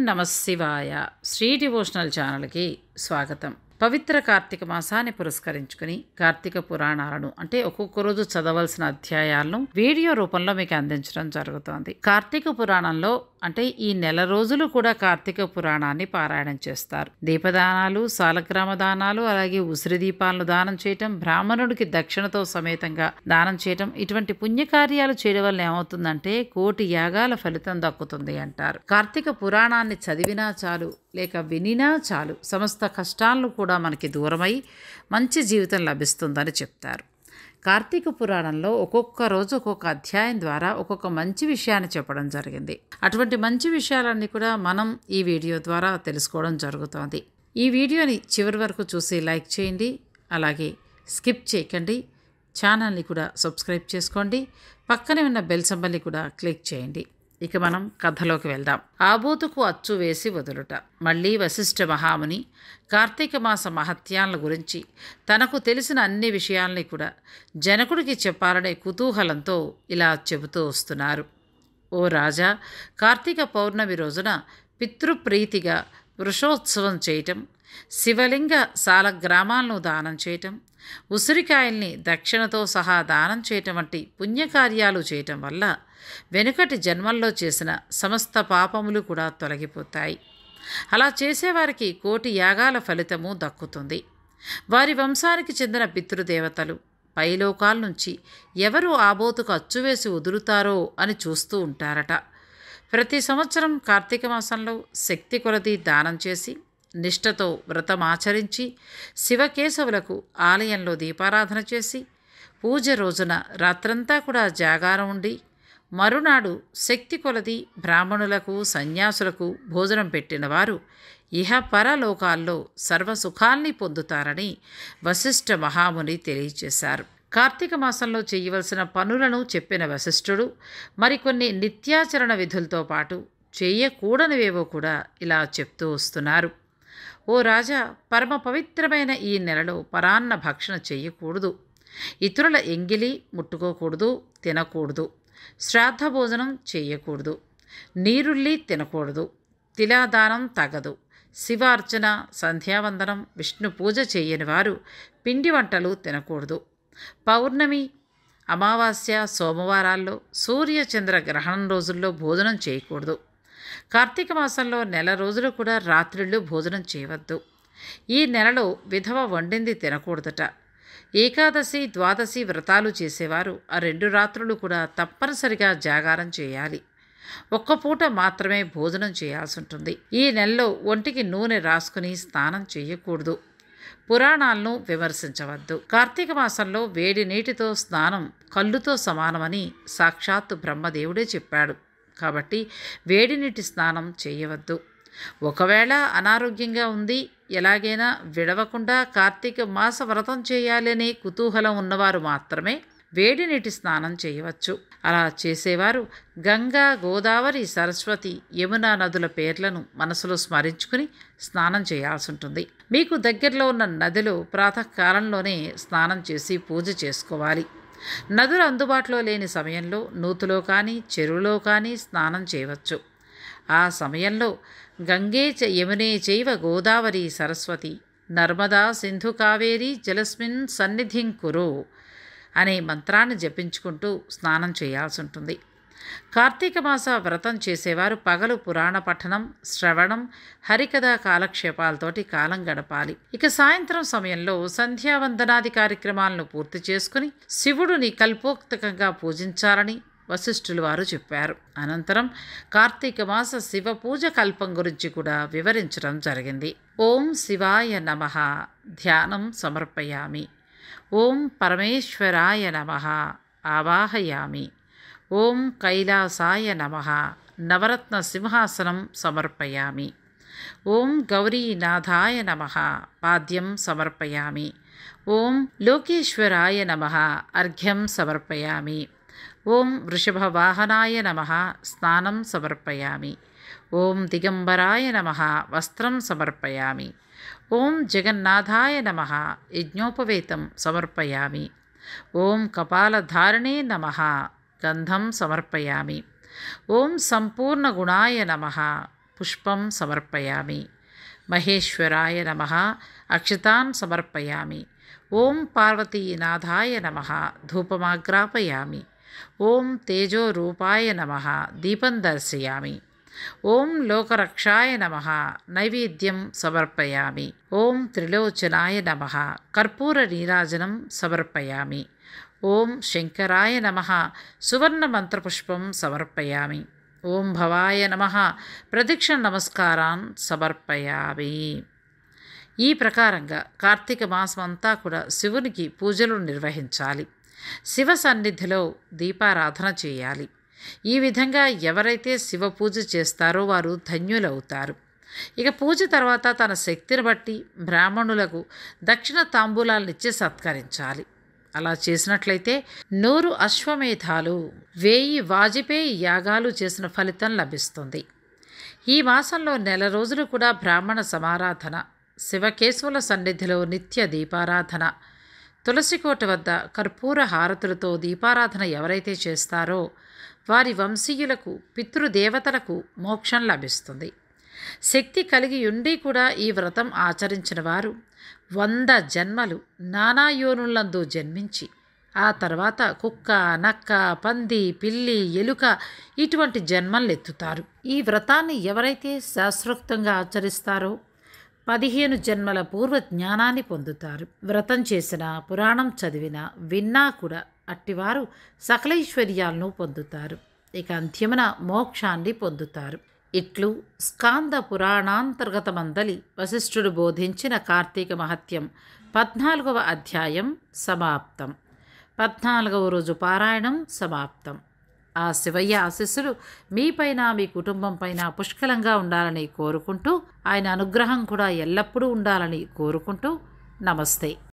నమ శివాయ శ్రీ డివోషనల్ ఛానల్కి స్వాగతం పవిత్ర కార్తీక మాసాన్ని పురస్కరించుకుని కార్తీక పురాణాలను అంటే ఒక్కొక్క రోజు చదవలసిన అధ్యాయాలను వీడియో రూపంలో మీకు అందించడం జరుగుతోంది కార్తీక పురాణంలో అంటే ఈ నెల రోజులు కూడా కార్తీక పురాణాన్ని పారాయణం చేస్తారు దీపదానాలు సాలగ్రామ దానాలు అలాగే ఉసిరి దీపాలను దానం చేయటం బ్రాహ్మణుడికి దక్షిణతో సమేతంగా దానం చేయటం ఇటువంటి పుణ్యకార్యాలు చేయడం వల్ల ఏమవుతుందంటే కోటి యాగాల ఫలితం దక్కుతుంది అంటారు కార్తీక పురాణాన్ని చదివినా చాలు లేక వినినా చాలు సమస్త కష్టాలను కూడా మనకి దూరమై మంచి జీవితం లభిస్తుందని చెప్తారు కార్తీక పురాణంలో ఒక్కొక్క రోజు ఒక్కొక్క అధ్యాయం ద్వారా ఒక్కొక్క మంచి విషయాన్ని చెప్పడం జరిగింది అటువంటి మంచి విషయాలన్నీ కూడా మనం ఈ వీడియో ద్వారా తెలుసుకోవడం జరుగుతోంది ఈ వీడియోని చివరి వరకు చూసి లైక్ చేయండి అలాగే స్కిప్ చేయకండి ఛానల్ని కూడా సబ్స్క్రైబ్ చేసుకోండి పక్కనే ఉన్న బెల్ సింబల్ని కూడా క్లిక్ చేయండి ఇక మనం కథలోకి వెళ్దాం ఆబోతుకు అచ్చు వేసి వదులుట మళ్ళీ వశిష్ఠ మహాముని కార్తీక మాస మహత్యాల గురించి తనకు తెలిసిన అన్ని విషయాల్ని కూడా జనకుడికి చెప్పాలనే కుతూహలంతో ఇలా చెబుతూ వస్తున్నారు ఓ రాజా కార్తీక పౌర్ణమి రోజున పితృప్రీతిగా వృషోత్సవం చేయటం శివలింగ సాల గ్రామాలను దానం చేయటం ఉసిరికాయల్ని దక్షిణతో సహా దానం చేయటం వంటి పుణ్యకార్యాలు చేయటం వల్ల వెనుకటి జన్మల్లో చేసిన సమస్త పాపములు కూడా తొలగిపోతాయి అలా చేసేవారికి కోటి యాగాల ఫలితము దక్కుతుంది వారి వంశానికి చెందిన పితృదేవతలు పైలోకాల నుంచి ఎవరు ఆబోతుకు అచ్చువేసి వదులుతారో అని చూస్తూ ఉంటారట ప్రతి సంవత్సరం కార్తీక మాసంలో శక్తి కొలది దానం చేసి నిష్ఠతో వ్రతమాచరించి శివకేశవులకు ఆలయంలో దీపారాధన చేసి పూజ రోజున రాత్రంతా కూడా జాగారం ఉండి మరునాడు శక్తి కొలది బ్రాహ్మణులకు సన్యాసులకు భోజనం పెట్టిన వారు ఇహ పరలోకాల్లో సర్వసుఖాల్ని పొందుతారని వశిష్ఠ మహాముని తెలియచేశారు కార్తీక మాసంలో చేయవలసిన పనులను చెప్పిన వశిష్ఠుడు మరికొన్ని నిత్యాచరణ విధులతో పాటు చేయకూడనివేవో కూడా ఇలా చెప్తూ వస్తున్నారు ఓ రాజా పరమ పవిత్రమైన ఈ నెలలో పరాన్న భక్షణ చేయకూడదు ఇతరుల ఎంగిలి ముట్టుకోకూడదు తినకూడదు శ్రాద్ధ భోజనం చేయకూడదు నీరుల్లి తినకూడదు తిలాదానం తగదు శివార్చన సంధ్యావందనం విష్ణు పూజ చేయని వారు పిండి వంటలు తినకూడదు పౌర్ణమి అమావాస్య సోమవారాల్లో సూర్య చంద్ర గ్రహణం రోజుల్లో భోజనం చేయకూడదు కార్తీక మాసంలో నెల రోజులు కూడా రాత్రిళ్ళు భోజనం చేయవద్దు ఈ నెలలో విధవ వండింది తినకూడదట ఏకాదశి ద్వాదశి వ్రతాలు చేసేవారు ఆ రెండు రాత్రులు కూడా తప్పనిసరిగా జాగారం చేయాలి ఒక్క పూట మాత్రమే భోజనం చేయాల్సి ఉంటుంది ఈ నెలలో ఒంటికి నూనె రాసుకుని స్నానం చేయకూడదు పురాణాలను విమర్శించవద్దు కార్తీక మాసంలో వేడి నీటితో స్నానం కళ్ళుతో సమానమని సాక్షాత్తు బ్రహ్మదేవుడే చెప్పాడు కాబట్టి వేడి నీటి స్నానం చేయవద్దు ఒకవేళ అనారోగ్యంగా ఉంది ఎలాగైనా విడవకుండా కార్తీక మాస వ్రతం చేయాలనే కుతూహలం ఉన్నవారు మాత్రమే వేడి నీటి స్నానం చేయవచ్చు అలా చేసేవారు గంగా గోదావరి సరస్వతి యమునా నదుల పేర్లను మనసులో స్మరించుకుని స్నానం చేయాల్సి ఉంటుంది మీకు దగ్గరలో ఉన్న నదిలో ప్రాతకాలంలోనే స్నానం చేసి పూజ చేసుకోవాలి నదులు అందుబాటులో లేని సమయంలో నూతులో కానీ చెరువులో కానీ స్నానం చేయవచ్చు ఆ సమయంలో గంగే చ యమునే చైవ గోదావరి సరస్వతి నర్మదా సింధు కావేరి జలస్మిన్ సన్నిధిం కురు అనే మంత్రాన్ని జపించుకుంటూ స్నానం చేయాల్సి ఉంటుంది కార్తీక మాస వ్రతం చేసేవారు పగలు పురాణ పఠనం శ్రవణం హరికథ కాలక్షేపాలతోటి కాలం గడపాలి ఇక సాయంత్రం సమయంలో సంధ్యావందనాది కార్యక్రమాలను పూర్తి చేసుకుని శివుడిని కల్పోక్తకంగా పూజించాలని వశిష్ఠులు వారు చెప్పారు అనంతరం కార్తీక మాస శివ పూజ కల్పం గురించి కూడా వివరించడం జరిగింది ఓం శివాయ నమ ధ్యానం సమర్పయామి ఓం పరమేశ్వరాయ నమ ఆవాహయామి ఓం కైలాసాయ నమ నవరత్న సింహాసనం సమర్పయామి ఓం గౌరీనాథాయ నమ పాద్యం సమర్పయామి ఓం లోకేశ్వరాయ నమ అర్ఘ్యం సమర్పయామి ఓం వృషభవాహనాయ నమ స్నానం సమర్పయామి ఓం దిగంబరాయ నమ వస్త్రం సమర్పయామి ఓం జగన్నాథాయ నమ యజ్ఞోపవేతం సమర్పయామి ఓం కపాలధారణే నమ గంధం సమర్పయామి ఓం సంపూర్ణగుణాయ నమ పుష్పం సమర్పయామి మహేశ్వరాయ నమ అక్షతాన్ సమర్పయామి ఓం పార్వతీనాథాయ నమ ధూపమాగ్రాపయామి ఓం తేజోరూపాయ నమ దీపం దర్శయామి ఓం లోకరక్షాయ నమ నైవేద్యం సమర్పయామి ఓం త్రిలోచనాయ నమ కర్పూర నీరాజనం సమర్పయామి ఓం శంకరాయ నమ సువర్ణ మంత్రపుష్పం సమర్పయామి ఓం భవాయ నమ ప్రదక్షిణ నమస్కారాన్ సమర్పయామి ఈ ప్రకారంగా కార్తీక మాసం అంతా కూడా శివునికి పూజలు నిర్వహించాలి శివ సన్నిధిలో దీపారాధన చేయాలి ఈ విధంగా ఎవరైతే శివ పూజ చేస్తారో వారు ధన్యులవుతారు ఇక పూజ తర్వాత తన శక్తిని బట్టి బ్రాహ్మణులకు దక్షిణ తాంబూలాలనిచ్చి సత్కరించాలి అలా చేసినట్లయితే నూరు అశ్వమేధాలు వేయి వాజిపేయి యాగాలు చేసిన ఫలితం లభిస్తుంది ఈ మాసంలో నెల రోజులు కూడా బ్రాహ్మణ సమారాధన శివకేశవుల సన్నిధిలో నిత్య దీపారాధన తులసికోట వద్ద కర్పూర హారతులతో దీపారాధన ఎవరైతే చేస్తారో వారి వంశీయులకు పితృదేవతలకు మోక్షం లభిస్తుంది శక్తి కలిగి ఉండి కూడా ఈ వ్రతం ఆచరించిన వారు వంద జన్మలు నానా యోనులందు జన్మించి ఆ తర్వాత కుక్క నక్క పంది పిల్లి ఎలుక ఇటువంటి జన్మలెత్తుతారు ఈ వ్రతాన్ని ఎవరైతే శాస్త్రోక్తంగా ఆచరిస్తారో పదిహేను జన్మల పూర్వ జ్ఞానాన్ని పొందుతారు వ్రతం చేసిన పురాణం చదివినా విన్నా కూడా అట్టివారు సకలైశ్వర్యాలను పొందుతారు ఇక అంత్యమున మోక్షాన్ని పొందుతారు ఇట్లు స్కాంద పురాణాంతర్గతమందలి వశిష్ఠుడు బోధించిన కార్తీక మహత్యం పద్నాలుగవ అధ్యాయం సమాప్తం పద్నాలుగవ రోజు పారాయణం సమాప్తం ఆ శివయ్య ఆశీస్సులు మీపైన మీ కుటుంబం పైన పుష్కలంగా ఉండాలని కోరుకుంటూ ఆయన అనుగ్రహం కూడా ఎల్లప్పుడూ ఉండాలని కోరుకుంటూ నమస్తే